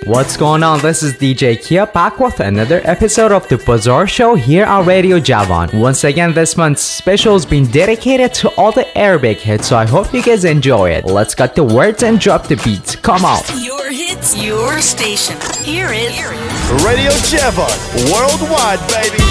What's going on? This is DJ Kia back with another episode of the Bazaar Show here on Radio Javan. Once again, this month's special has been dedicated to all the Arabic hits, so I hope you guys enjoy it. Let's cut the words and drop the beats. Come on. Your hits, your station. Here is Radio Javan, worldwide, baby.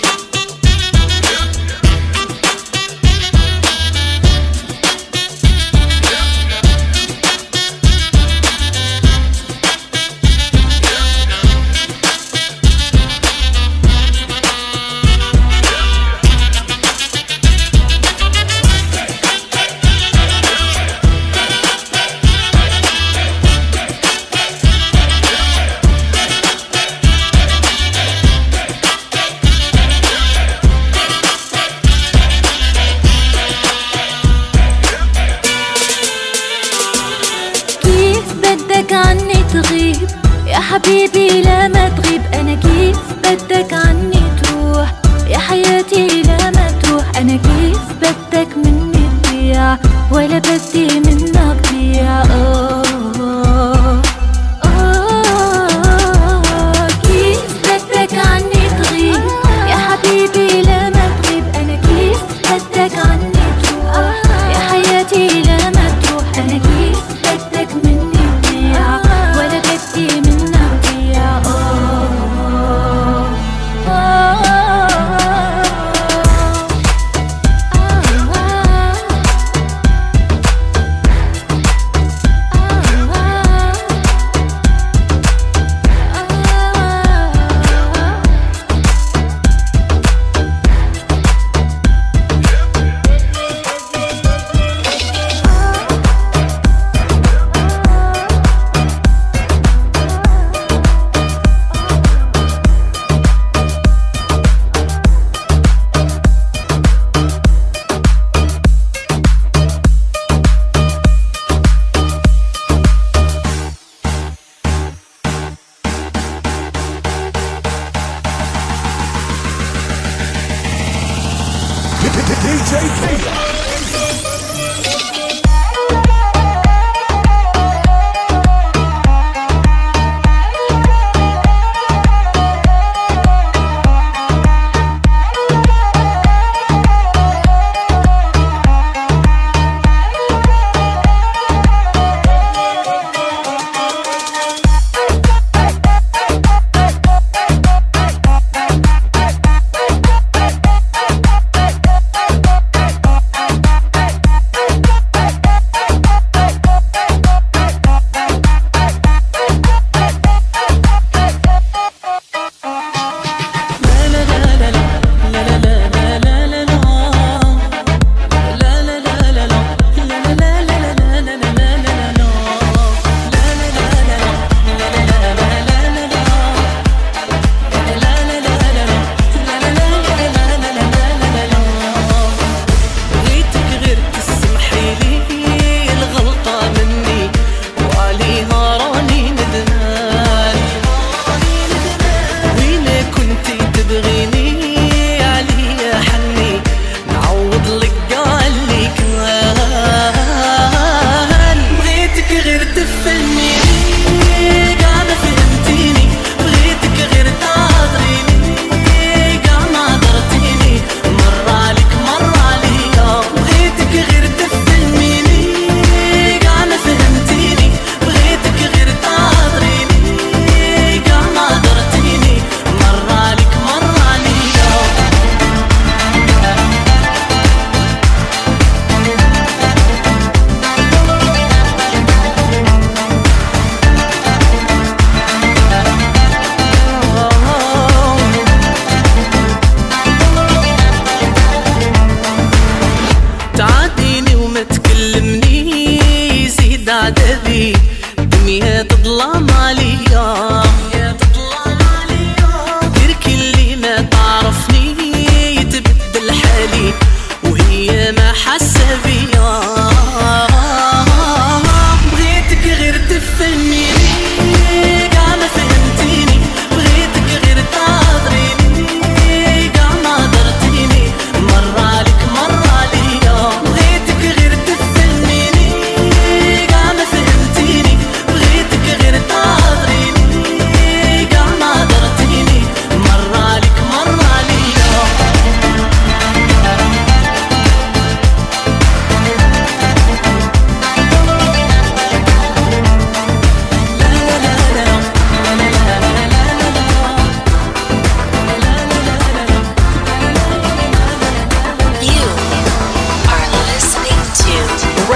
كيف بدك عني تغيب يا حبيبي لا ما تغيب انا كيف بدك عني تروح يا حياتي لا ما تروح انا كيف بدك مني تضيع ولا بدي منك ضيع آه آه كيف بدك عني تغيب يا حبيبي لا ما تغيب انا كيف بدك عني تروح يا حياتي لا ما تروح انا كيف بدك مني تضيع ولا بدي منك ضيع آه آه آه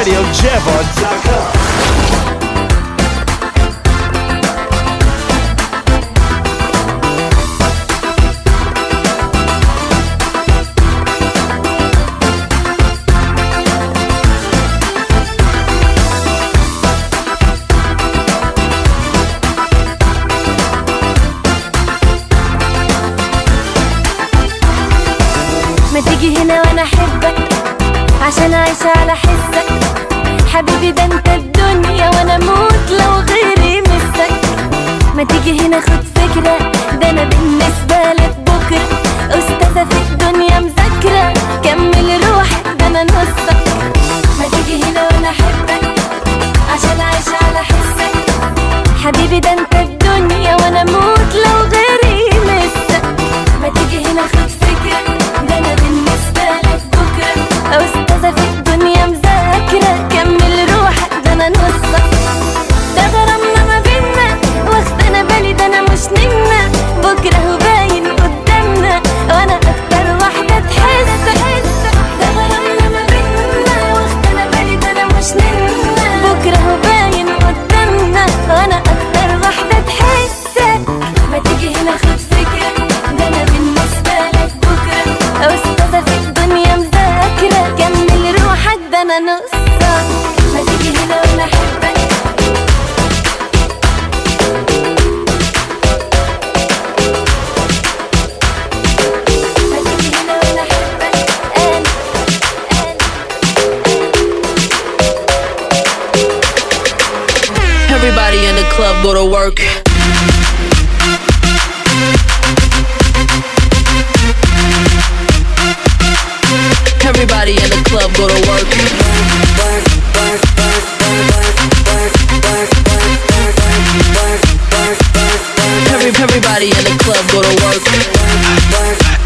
RadioJava.com. ما تيجي هنا وانا احبك عشان اعيش على حسك حبيبي ده انت الدنيا وانا اموت لو غيري مسك ما تيجي هنا خد فكرة ده انا بالنسبة لك بكرة استاذة في الدنيا مذاكرة كمل روحك ده انا نصك ما تيجي هنا وانا احبك عشان اعيش على حسك حبيبي ده انت الدنيا وانا اموت لو غيري مسك ما تيجي هنا خد فكرة ده انا بالنسبة لك بكرة استاذة في الدنيا مذاكرة كمل روحك ده انا نصك ده غرامنا ما بينا واخدنا بالي ده انا مش نمنا بكرة هو باين قدامنا وانا اكتر واحدة تحس ده غرامنا ما بينا واخدنا بالي ده انا مش نمنا بكرة هو باين قدامنا وانا اكتر واحدة تحسك ما تيجي هنا خد فكرة ده انا بالنسبة لك بكرة استاذة في الدنيا مذاكرة كمل روحك ده انا نصك ما تيجي هنا وانا احبك ما تيجي هنا وانا احبك انا Everybody in the club go to work. Everybody in the club go to work. Every, everybody in the club go to work.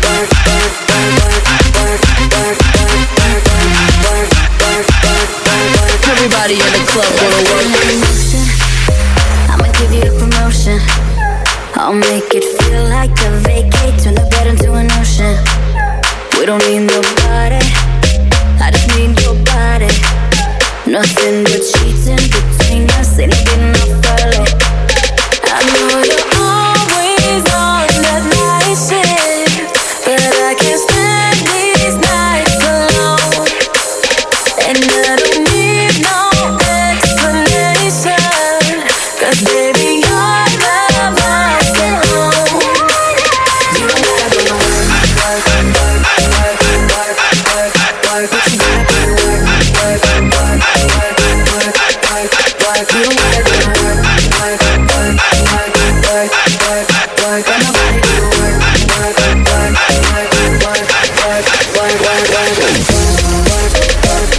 Everybody in the club go to work. I'ma give you a promotion. I'll make it feel like a vacate, turn the bed into an ocean. We don't need nobody. I just need your body. Nothing but sheets in between us, ain't getting off early. I know you're always on that night shift, but I can't stand these nights alone. And I don't need no explanation Cause baby, you're the boss at home You don't gotta go to work, work, work, work, work, work, work But you gotta put in work, work, work, work, work, work, work You don't gotta go to work, work, work, work, work, work, work But nobody do the work, work, work, work, work, work, work, work, work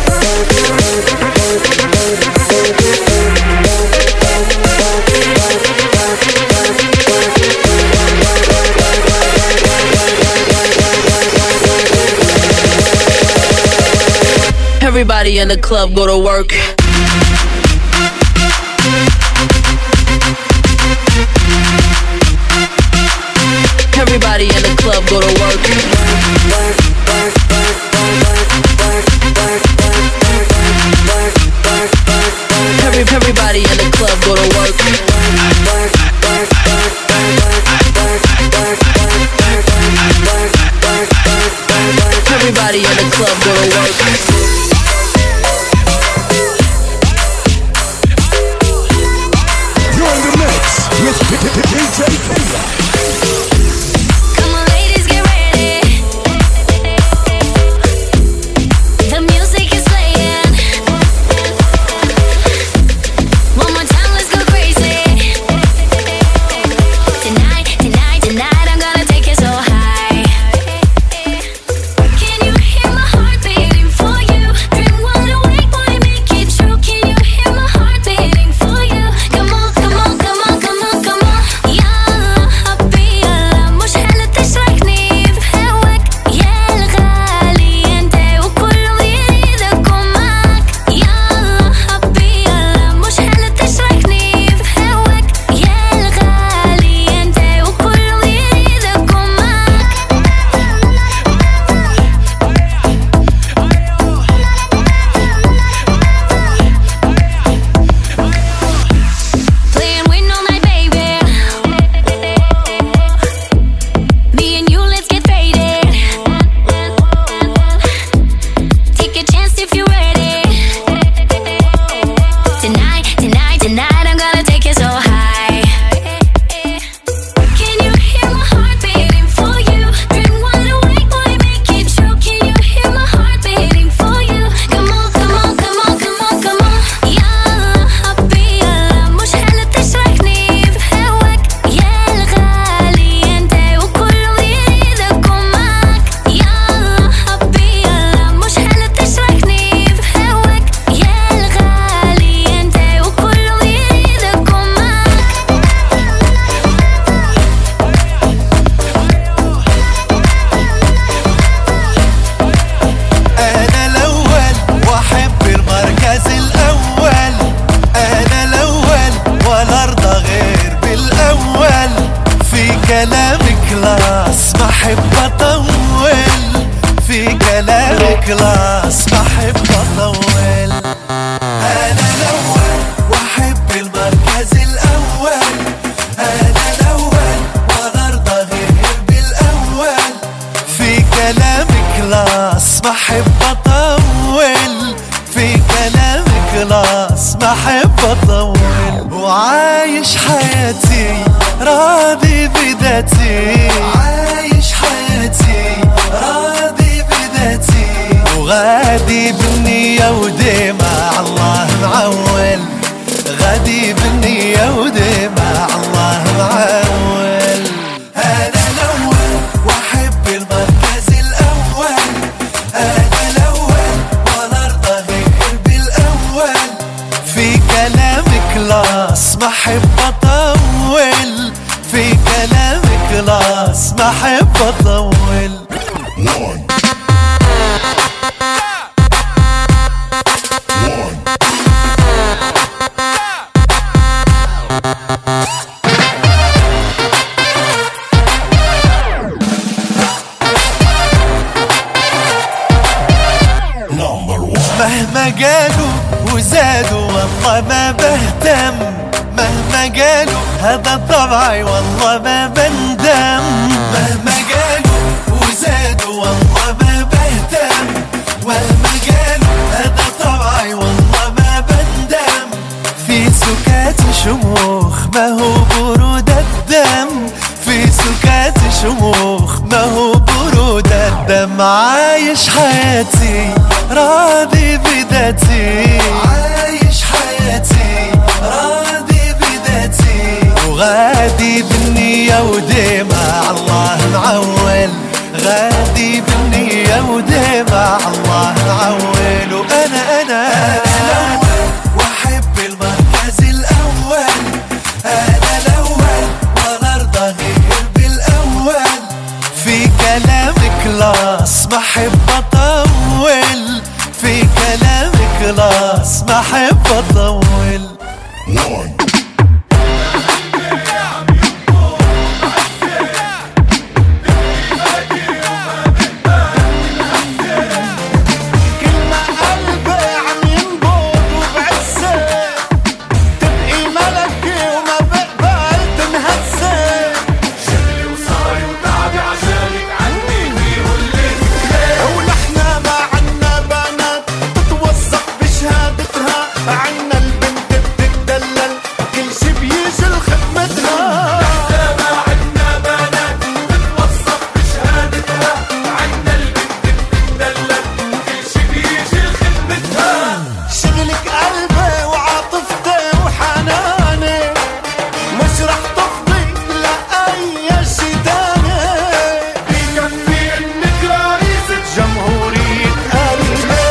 Everybody in the club go to work. Everybody in the club go to work. Every, everybody in the club go to work. Everybody in the club go to work. You're in the mix with DJ Kenya. Come on, ladies, get ready. The music is playing. One more time, let's go crazy. Tonight, tonight, tonight, I'm gonna take it so high. Can you hear my heartbeat ما احب اطول وعايش حياتي راضي بذاتي عايش حياتي راضي بذاتي وغادي بالنية وديما الله معول غادي بالنية وديما الله معول انا الاول واحب المركز الاول انا الاول ولا ارضى غير بالاول في كلامك لاص ما احب اطول في كلامك لاص ما احب اطول مهما قالوا وزادوا والله ما بهتم مهما قالوا هذا طبعي والله ما بندم مهما قالوا وزادوا والله ما بهتم مهما قالوا هذا طبعي والله ما بندم في سكات شموخ ما هو برود الدم في سكات شموخ ما هو برود الدم عايش حياتي راضي بذاتي عايش حياتي راضي بذاتي وغادي بالنية وديما الله معول غادي بالنية وديما الله معول وانا انا الاول واحب المركز الاول انا الاول ولا ارضى غير بالاول في كلامك لاص ما احب اطول في كلامك لاص ما احب اطول كل ما قلبي عم ينبض وبعزة تبقي ملكي وما بقبل تنهزة شغلي وصاري وتعبي عشانك عندي فيه الليل ونحنا ما عنا بنات تتوثق بشهادتها عنا البنت بتتدلل كل شي بيجي لخدمتها ما عنا بنات تتوثق بشهادتها عنا البنت بتتدلل كل شي بيجي لخدمتها شغلك قلبي وعاطفتي وحناني مش رح تفضي لأي شي تاني بكفي انك رئيسة جمهورية قلبي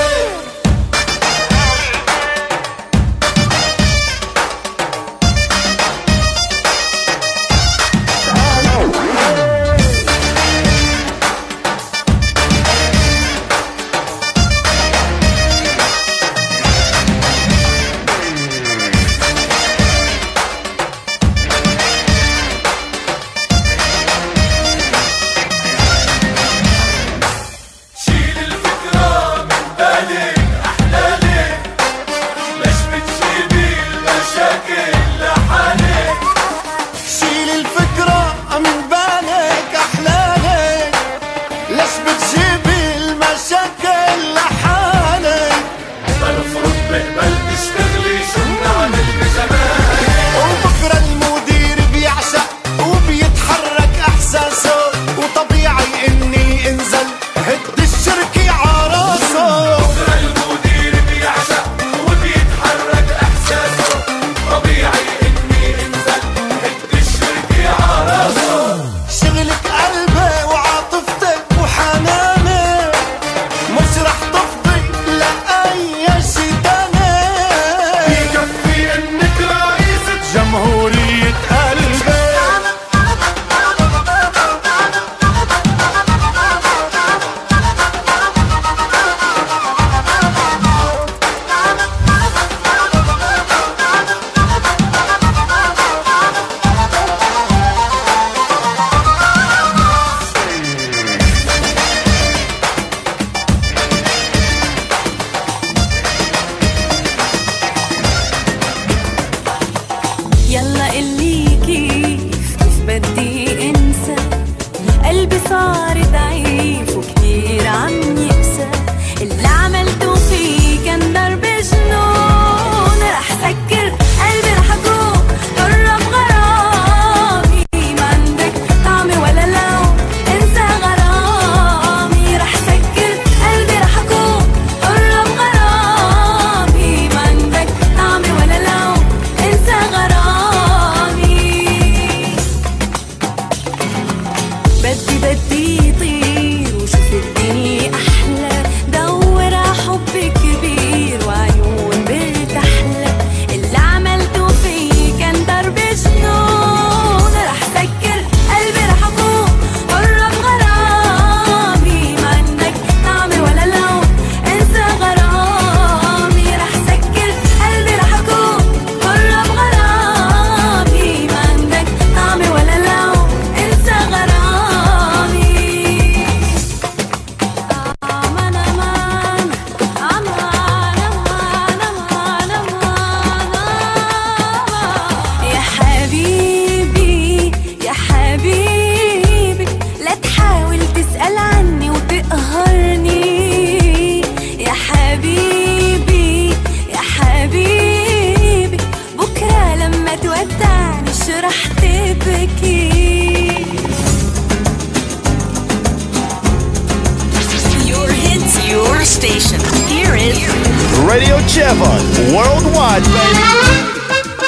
worldwide, baby.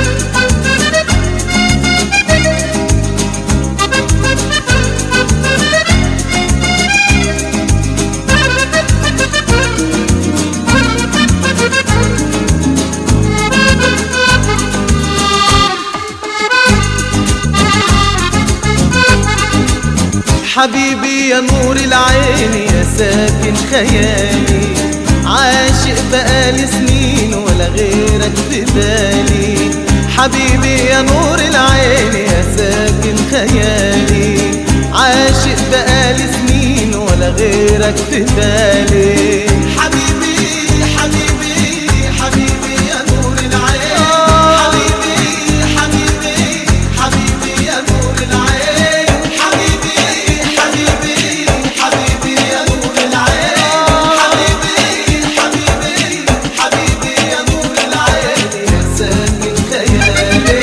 حبيبي يا نور العين يا ساكن خيالي عاشق بقالي سنين ولا غيرك في بالي حبيبي يا نور العين يا ساكن خيالي عاشق بقالي سنين ولا غيرك في بالي حبيبي حبيبي حبيبي يا نور العين حبيبي حبيبي حبيبي يا نور العين حبيبي حبيبي حبيبي يا نور العين حبيبي حبيبي حبيبي يا نور العين يا ساكن خيالي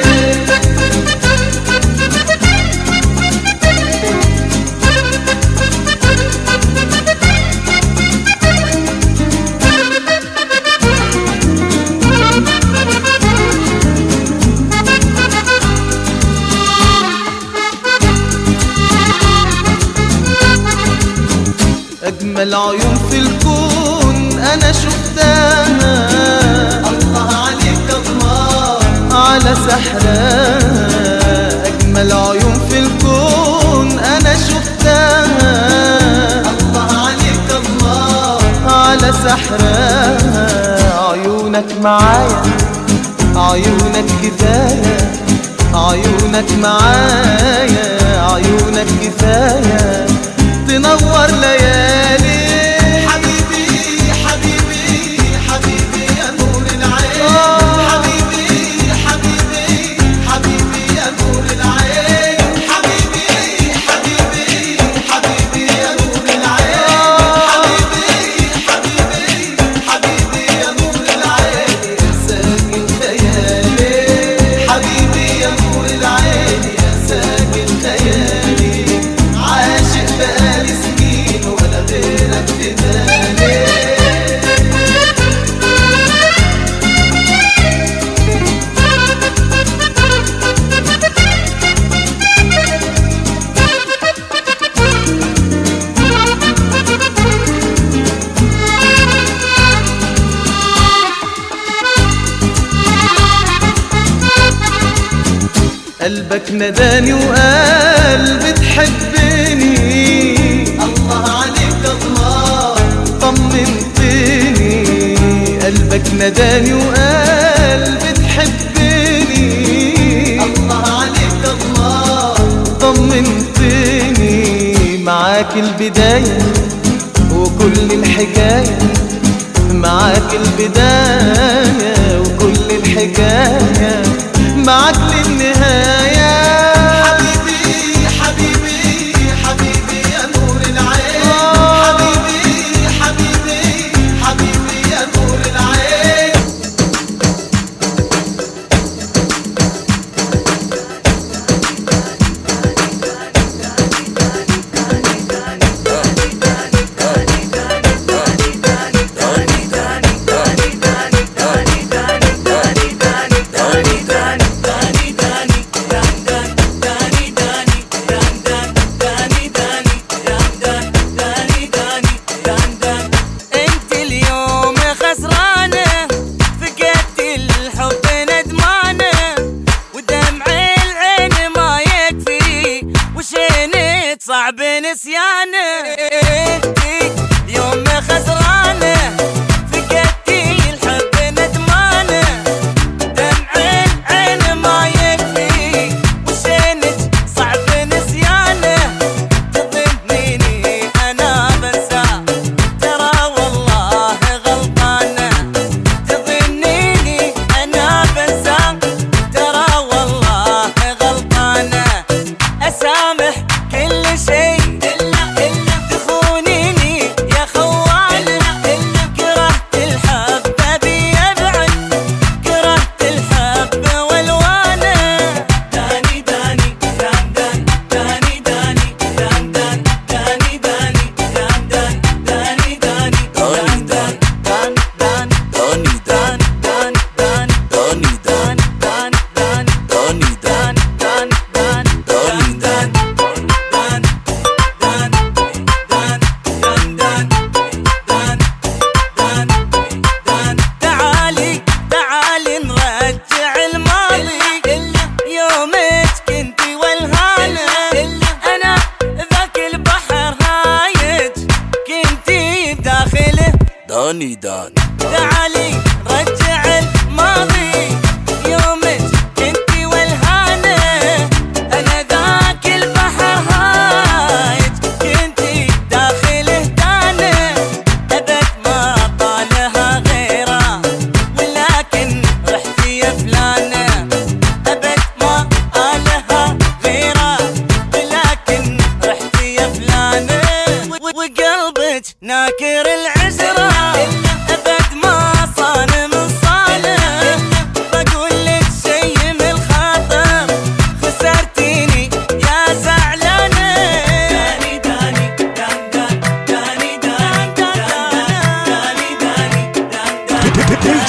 أجمل عيون في الكون أنا شفتها الله عليك الله على سحرها أجمل عيون في الكون أنا شفتها الله عليك الله على سحرها عيونك معايا عيونك كفاية عيونك معايا عيونك كفاية تنور ليالي حبيبي حبيبي حبيبي يا نور العين حبيبي حبيبي حبيبي يا نور العين حبيبي حبيبي حبيبي يا نور العين حبيبي حبيبي حبيبي يا نور العين يا ساكن خيالي حبيبي يا نور العين يا ساكن خيالي عاشق بقالي سنين ولا غيرك في بالي قلبك نداني وقال بتحبني الله عليك الله طمنتني قلبك نداني وقال بتحبني الله عليك الله طمنتني معاك البداية وكل الحكاية معاك البداية وكل الحكاية معاك للنهاية حبيبي حبيبي حبيبي يا نور العين حبيبي حبيبي حبيبي يا نور العين انت اليوم خسرانة فقدت الحب ندمانة ودمع العين ما يكفي وشينك صعب نسيانه انت اليوم خسرانة فقدت الحب ندمانة دمع العين ما يكفي وشينك صعب نسيانه تظنيني انا بنساه ترى والله غلطانة تظنيني أنا بنساك ترى والله غلطانة أسامح كل شيء إلا إلا داني داني تعالي رجع الماضي يومك كنتي والهانة أنا ذاك البحر هايج كنتي داخل هدانة أبد ما طالها غيره ولكن رحتي يا فلانة أبد ما طالها غيره ولكن رحتي يا فلانة و- وقلبك ناكر العزرة أبد ما صان من صانه بقول لك شي من الخاطر خسرتيني يا زعلانة داني داني دان دان داني دان داني داني DJ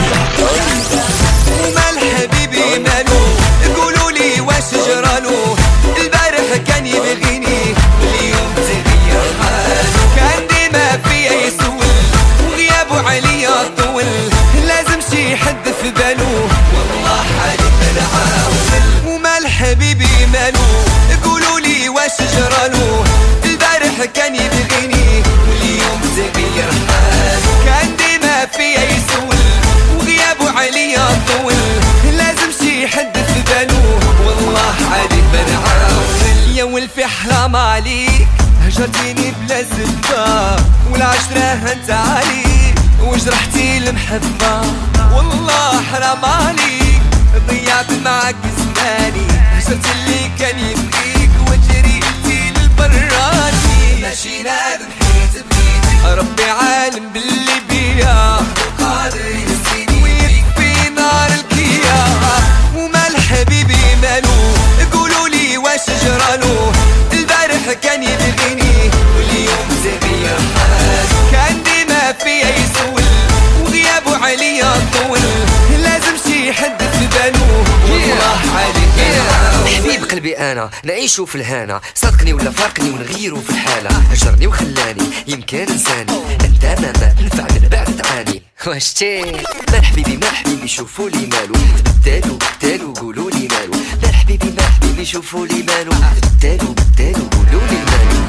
Kia. ومال حبيبي مالو قولوا لي واش جرالو البارح كان يبغيني اليوم تغير حالو كان ديما فيا يسول وغيابه عليا طول لازم شي حد في بالو والله حالي بنعاول ومال حبيبي مالو قولوا لي واش جرالو البارح كان يبغيني واليوم تغير حالو كان ديما فيا يسول وغيابه عليا طول لازم شي حد في بالو والله عادي بنعاول يا ولفي حرام عليك هجرتيني بلا سبة والعشرة انت عليك وجرحتي المحبة والله حرام عليك ضيعت معك زماني هجرت اللي كان يبغيك وجريتي للبراني ماشي نادم حيت بغيتي ربي عالم باللي بيا قادر ينسيني ويكفي نار الكيا ومال حبيبي مالو قولوا لي واش جرالو البارح كان يبغيني واليوم تغير حالو كان ديما فيا يسول وغيابه عليا طول لازم شي حد في بالو والله عليك حبيب قلبي انا نعيشو في الهنا صدقني ولا فارقني ونغيرو في الحالة هجرني وخلاني يمكن انساني انت ما ما تنفع من بعد تعاني واش تي مال حبيبي مال حبيبي شوفوا لي مالو بدالو بدالو قولوا لي مالو مال حبيبي مال حبيبي شوفوا لي مالو بدالو بدالو قولوا لي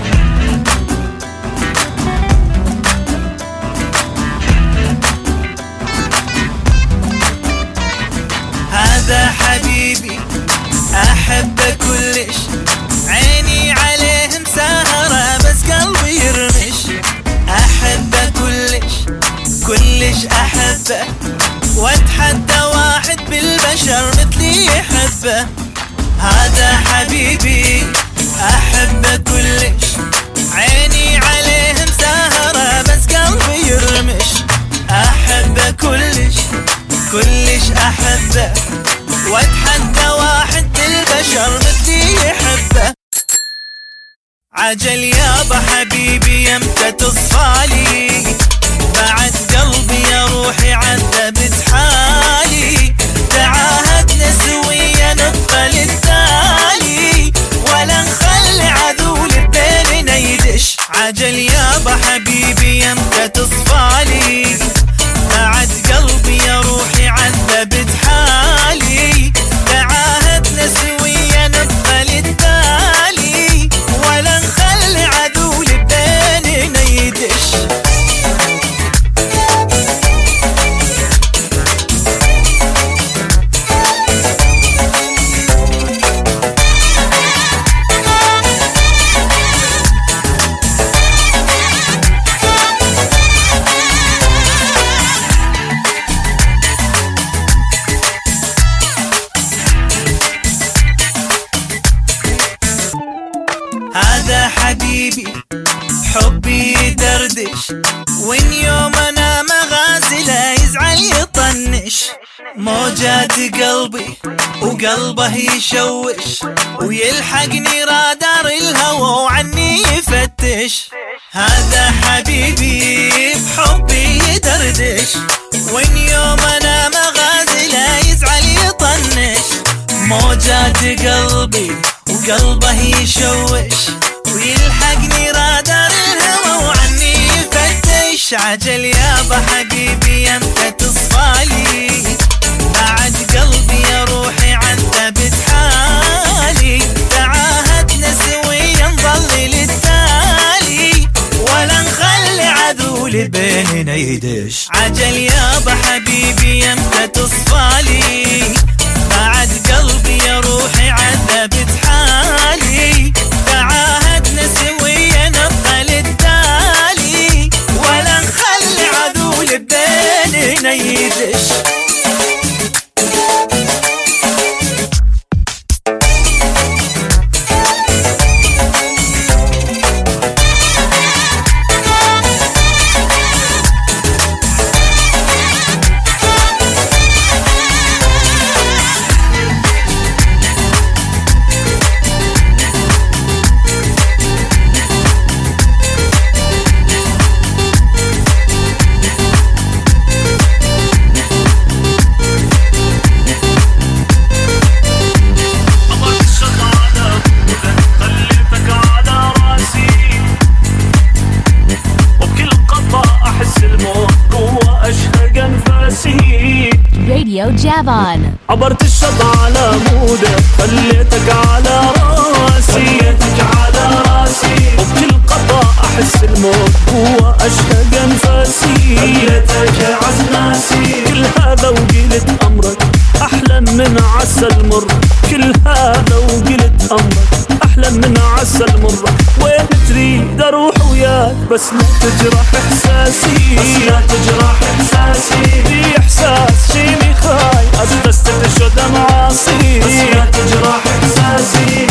مالو هذا حبيبي احبه كلش عيني عليه مسهرة بس قلبي يرمش احبه كلش كلش احبه واتحدى واحد بالبشر مثلي يحبه هذا حبيبي احبه كلش عيني عليه مسهرة بس قلبي يرمش احبه كلش كلش احبه واتحدى واحد بالبشر مثلي يحبه عجل يابا حبيبي يمتى تصفالي بعد قلبي يا روحي عذبت حالي تعاهدنا سويا نبقى للتالي ولا نخلي عذول بيننا يدش عجل يابا حبيبي يمتى تصفالي بعد قلبي يا روحي عذبت حالي تعاهدنا سويا نبقى للتالي ولا نخلي عذول بيننا يدش هذا حبيبي حبي يدردش وين يوم انا مغازله يزعل يطنش موجات قلبي وقلبه يشوش ويلحقني رادار الهوى وعني يفتش هذا حبيبي بحبي يدردش وين يوم انا مغازله يزعل يطنش موجات قلبي وقلبه يشوش ويلحقني رادار الهوى وعني يفتش عجل يابا حبيبي يمتى تصفالي بعد قلبي يا روحي عذبت حالي تعاهدنا سويا نظل للتالي ولا نخلي عذول بيننا يدش يدش عجل يابا حبيبي يمتى تصفالي بعد قلبي يا روحي عذبت حالي تعاهدنا سويا نبقى للتالي ولا نخلي عدو بيننا يدش خليتك على راسي وبكل قطع احس الموت جوا اشهق انفاسي Radio Javon. عبرت الشط على مودك خليتك على راسي خليتك على راسي وبكل قطع احس الموت جوا اشهق انفاسي خليتك عزناسي كل هذا وقلت امرك احلى من عسل مر كل هذا وقلت امرك احلى من عسل مر وين تريد اروح وياك بس لا تجرح احساسي بس لا تجرح احساسي في احساس شيني خاي اسبست تشد معاصي بس لا تجرح احساسي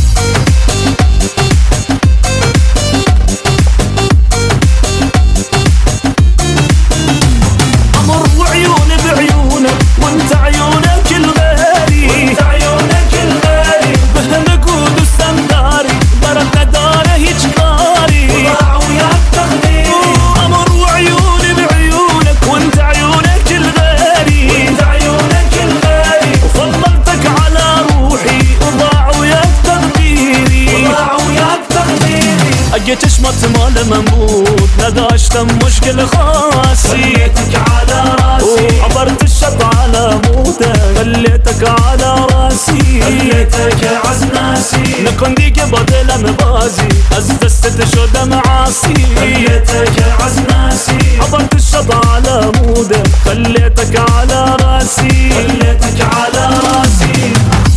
امر وعيوني بعيونك وانت عيونك الغالي وانت عيونك الغالي بهنقود السنداري برد داره يجكاري وضاع وياك تخديري امر وعيوني بعيونك وانت عيونك الغالي وانت عيونك الغالي وفضلتك على روحي وضاع وياك تقديري وضاع وياك تقديري اجيت اشمت مال مموت نداشت مشكل خاصي خليتك على راسي عبرت الشط على مودك خليتك على راسي خليتك عزناسي نكنديك بدل مبازي ازدست شد معاصي خليتك عزناسي عبرت الشط على مودك خليتك على راسي خليتك على راسي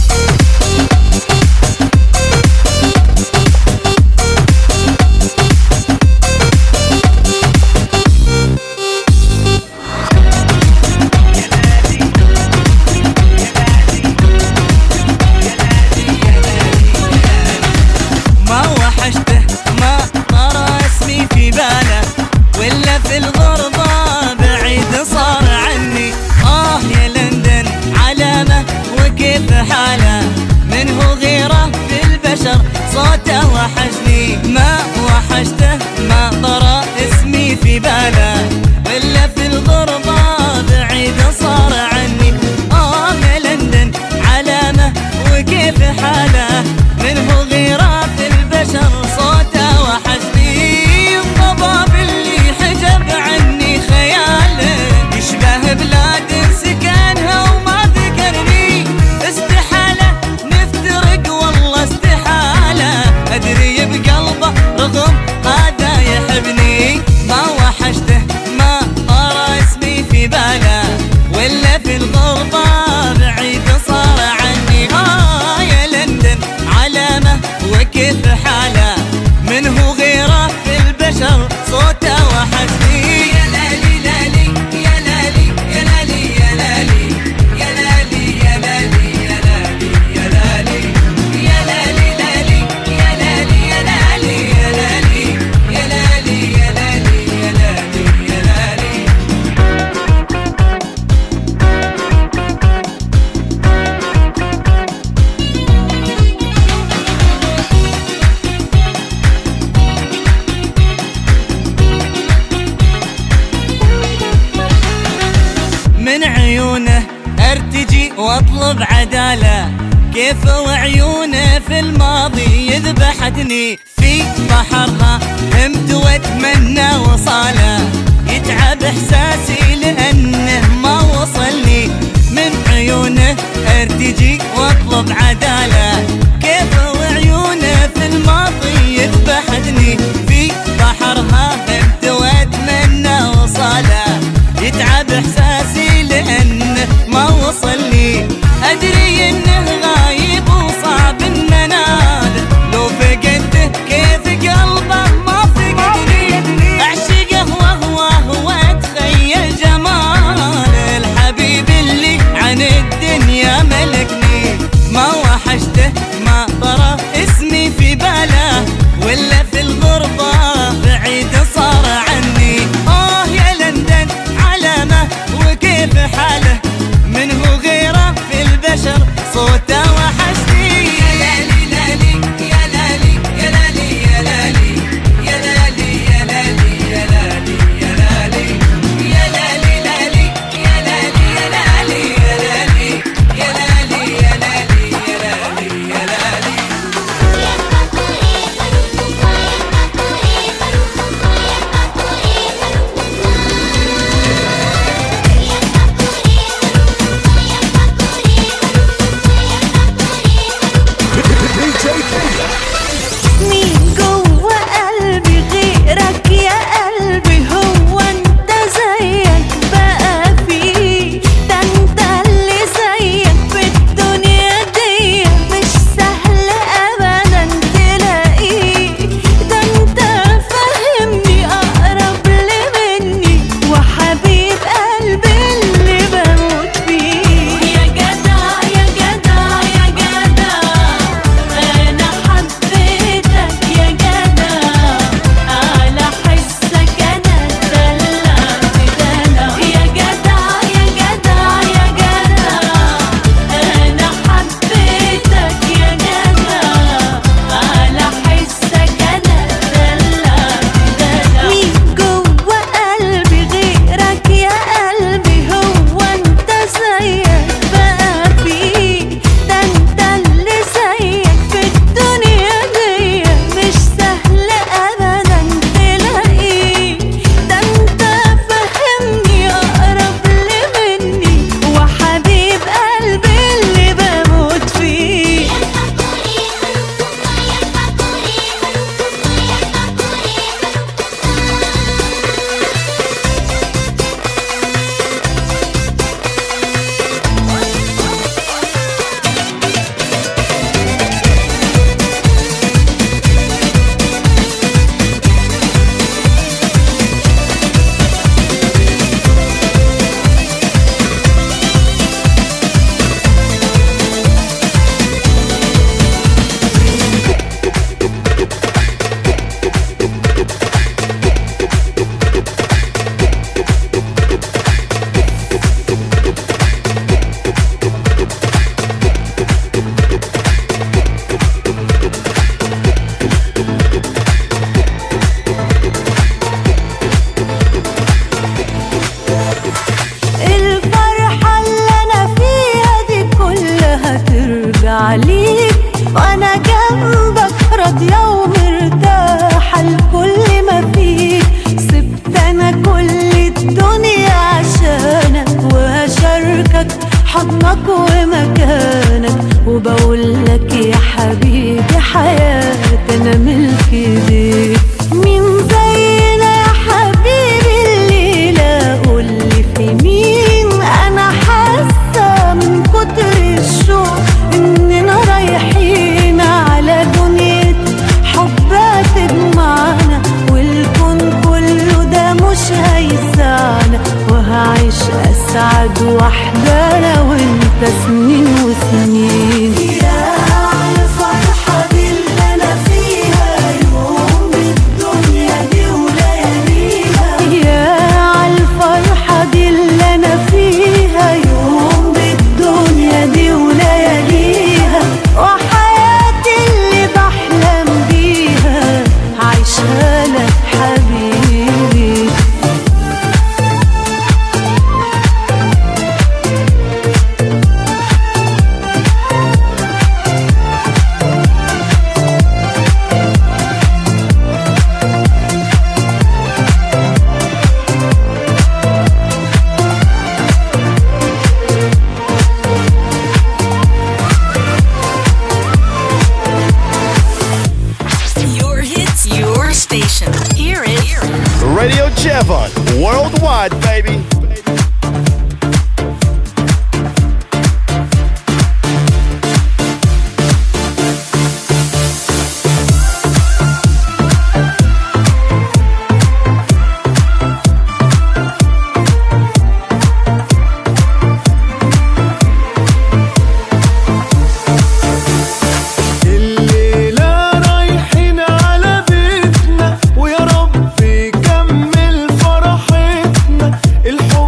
ما وحشته ما طرى اسمي في باله ولا في الغربة بعيد صار عني آه يا لندن علامة وكيف حاله منه غيره في البشر صوته وحشني ما وحشته ما طرى اسمي في باله ولا في الغربة بعيد صار عني آه يا لندن علامة وكيف حاله منه غيره في البشر صوته وحشني الضباب اللي حجب عني خياله يشبه بلاد سكنها وما ذكرني استحالة نفترق والله استحالة أدري بقلبه رغم هذا يحبني ما وحشته ما طرى اسمي في باله ولا في الغربة بعيد صار عني آه يا لندن علامة وكيف حاله منه غيره في البشر صوته وحشني يا لالي لالي يا لالي يا لالي يا لالي يا لالي يا لالي يا لالي يا لالي يا لالي لالي يا لالي يا لالي يا لالي يا لالي يا لالي يا لالي يا لالي من عيونه ارتجي واطلب عداله كيف وعيونه في الماضي يذبحتني في بحرها همت واتمنى وصاله يتعب احساسي لانه ما وصلني من عيونه ارتجي واطلب عداله كيف وعيونه في الماضي يذبحتني في بحرها همت واتمنى وصاله صوته وحشني يا لالي لالي يا لالي يا لالي يا لالي يا لالي يا لالي يا لالي يا لالي يا لالي لالي يا لالي يا لالي يا لالي يا لالي يا لالي يا لالي يا لالي DJ Kenya. مين جوه قلبي غيرك يا قلبي هو انت زيك بقى فيه ده انت اللي زيك في الدنيا دي مش سهل ابدا تلاقيه ده انت فاهمني اقرب لي مني وحبيب قلبي اللي بموت فيه يا جدع يا جدع يا جدع انا حبيتك يا جدع على حسك انا اتدلعت دلع يا جدع يا جدع يا جدع انا حبيتك يا جدع على حسك انا اتدلعت دلع مين جوه قلبي غيرك يا قلبي هو انت زيك بقى فيه ده انت اللي زيك في الدنيا دي مش سهل ابدا تلاقيه ده انت فاهمني اقرب لي مني وحبيب قلبي اللي بموت فيه الفرحة اللي أنا فيها دي كلها ترجع ليك وأنا جنبك راضية ومرتاحة لكل ما فيك سبت أنا كل الدنيا عشانك وهشاركك حضنك ومكانك وبقول لك يا حبيبي حياتي أنا ملك ايديك مين زينا يا حبيبي الليلة قولي في مين أنا حاسة من كتر الشوق إننا رايحين على دنيا حب هتجمعنا والكون كله ده مش هيسعنا وهعيش أسعد وحدة أنا وأنت سنين وسنين يا على الفرحة دي اللي أنا فيها يوم الدنيا دي ولياليها يا على الفرحة دي اللي أنا فيها يوم بالدنيا دي ولياليها وحياتي اللي بحلم بيها عايشها لك حبيبي Your hits, your station. Hear it. Radio Javon, worldwide, baby. الليلة رايحين على بيتنا ويا رب يكمل فرحتنا الحب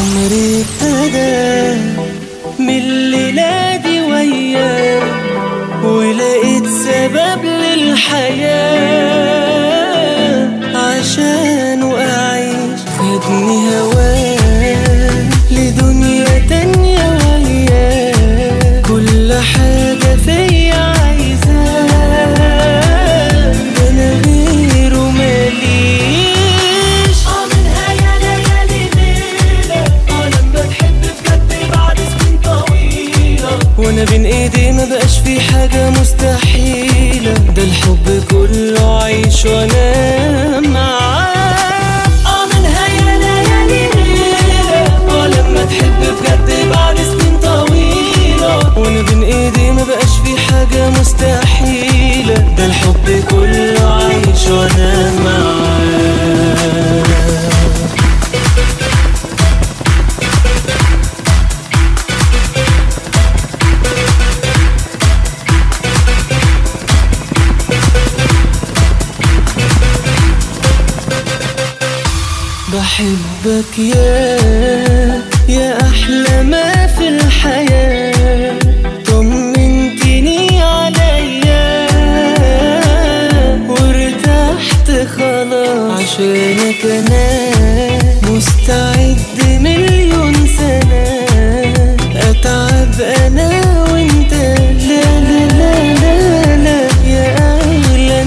عمري ابتدى من الليلة دي وياه ولقيت سبب للحياة عشانه أعيش خدني هواه لدنيا تانية وياه كل حاجة فيا عايزاه ده أنا غيره ماليش اه منها يا ليالي ليلة اه لما تحب بجد بعد سنين طويلة وانا بين ايدي ما بقاش في حاجة مستحيلة ده الحب كله عيش وانا معاه اه منها يا ليالي ليلة اه لما تحب بجد بعد سنين طويلة وانا بين ايدي ما بقاش في حاجة مستحيلة ده الحب كله عيش وانا معاه بحبك يا يا أحلى ما في الحياة طمنتني عليا وارتحت خلاص عشانك أنا مستعد مليون سنة أتعب أنا وأنت لا لا لا لا لا يا أغلى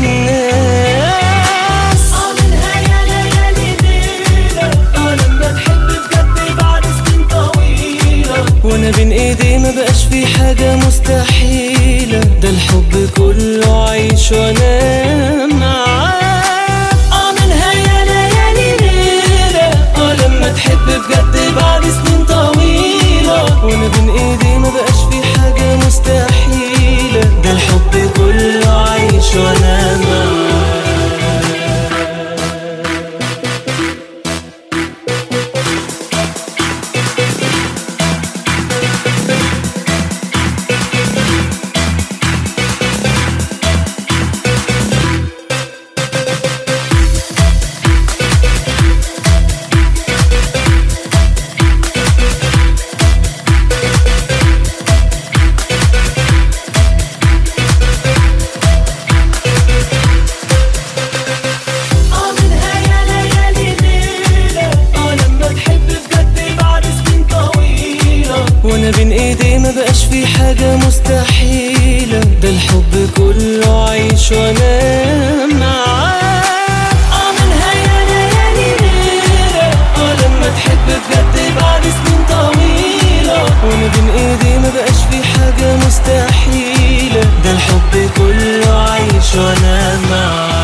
الناس اه منها يا ليالي ليلة اه لما تحب بجد بعد سنين طويلة وانا بين ايدي ما بقاش في حاجة مستحيلة ده الحب كله عيش وانا معاه اه منها يا ليالي ليلة اه لما تحب بجد بعد سنين طويلة وانا بين ايدي ما بقاش في حاجة مستحيلة ده الحب كله عيش وانا معاه اه منها يا ليالي ليلة اه لما تحب بجد بعد سنين طويلة وانا بين ايدي ما بقاش في حاجة مستحيلة ده الحب كله عيش وانا معاه اه منها يا ليالي ليلة اه لما تحب بجد بعد سنين طويلة وانا بين ايدي ما بقاش في حاجة مستحيلة ده الحب كله عيش وانا معاه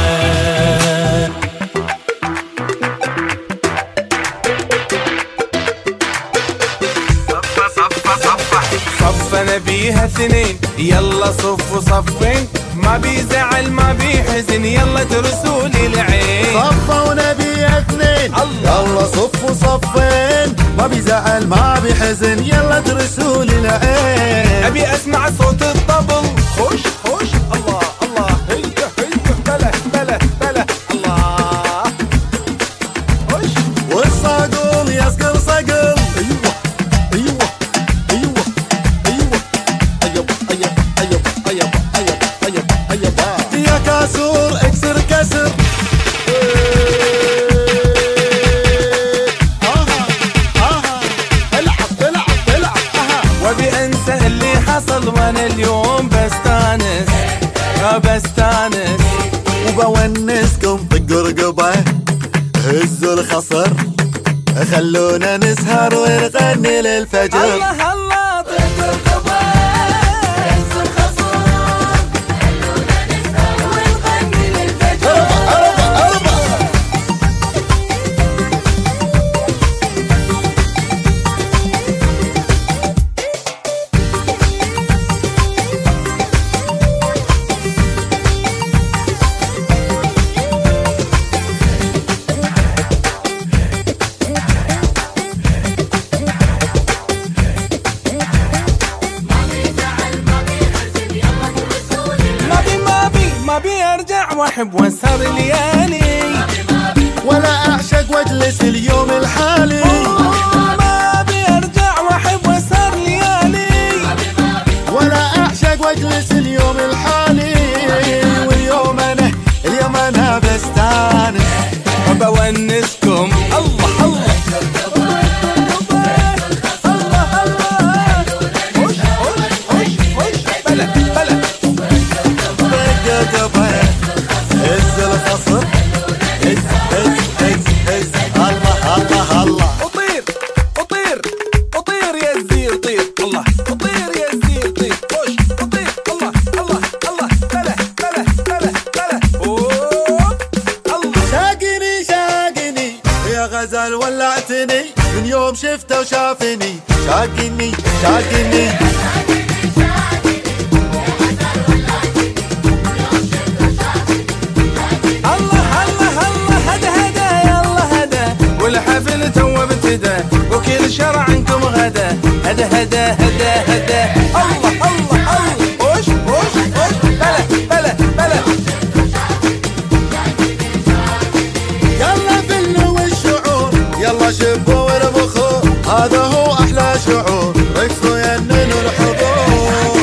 صفنا بيها اثنين يلا صفوا صفين ما بيزعل ما بيحزن يلا ترسوا لي العين صفوا نبي اثنين يلا صفوا صفين ما بيزعل ما بيحزن يلا ترسوا لي العين ابي اسمع صوت الطبل خش خش الله الله هيا هيا بلا بلا بلا الله خش والصقل يسقل صقل ايوه ايوه ايوه ايوه ايوه ايوه ايوه ايوه ايوه ايوه ايوه يا كاسور اكسر كسر وابي انسى اللي حصل وانا اليوم بستانس يا بستانس وبونسكم طقوا رقبه هزوا الخصر خلونا نسهر ونغني للفجر الله الله طيب القبر ما بي ما بي ما بي ارجع واحب واسهر ليالي ولا اعشق واجلس اليوم الحالي ما يوم شفته وشافني شاقني شاقني الله الله الله هدا هدا يلا هدا والحفل تو ابتدى وكل شرع عنكم غدا هدا هدا هدا هدا الله الله الله وش وش وش بلا بلا بلا يلا فلوا والشعور يلا شبوا واربخوا هذا هو احلى شعور رقصوا يننوا الحضور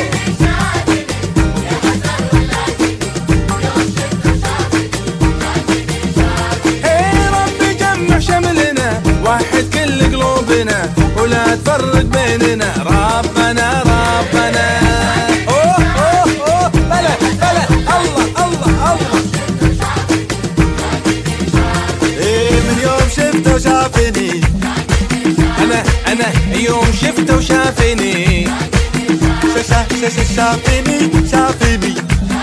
ايه ربي جمع شملنا واحد كل قلوبنا ولا تفرق بيننا ربنا ربنا اوه اوه اوه بلا بلا الله الله الله ايه من يوم شفته وشافني انا انا يوم شفته وشافني شا شا شا شافني شافني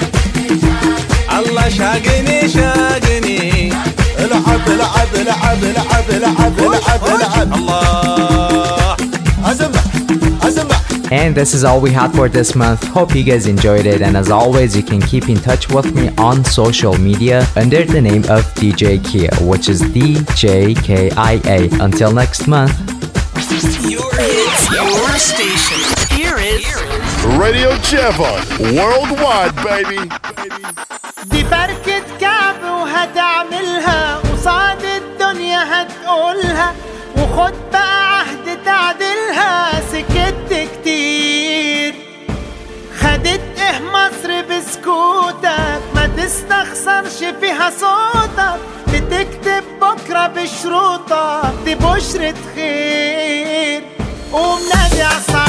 الله شاقني شاقني العب العب العب العب العب العب العب الله ازمع ازمع And this is all we had for this month. Hope you guys enjoyed it. And as always, you can keep in touch with me on social media under the name of DJ Kia, which is DJKIA. Until next month. Your hits, your station. Here is Radio Javon, worldwide, baby. دي فركة كعب وهتعملها قصاد الدنيا هتقولها وخد بقى عهد تعدلها سكت كتير خدت ايه مصر بسكوتك ما تستخسرش فيها صوتك بتكتب بكرة بشروطك دي بشرة خير قوم نادي عصا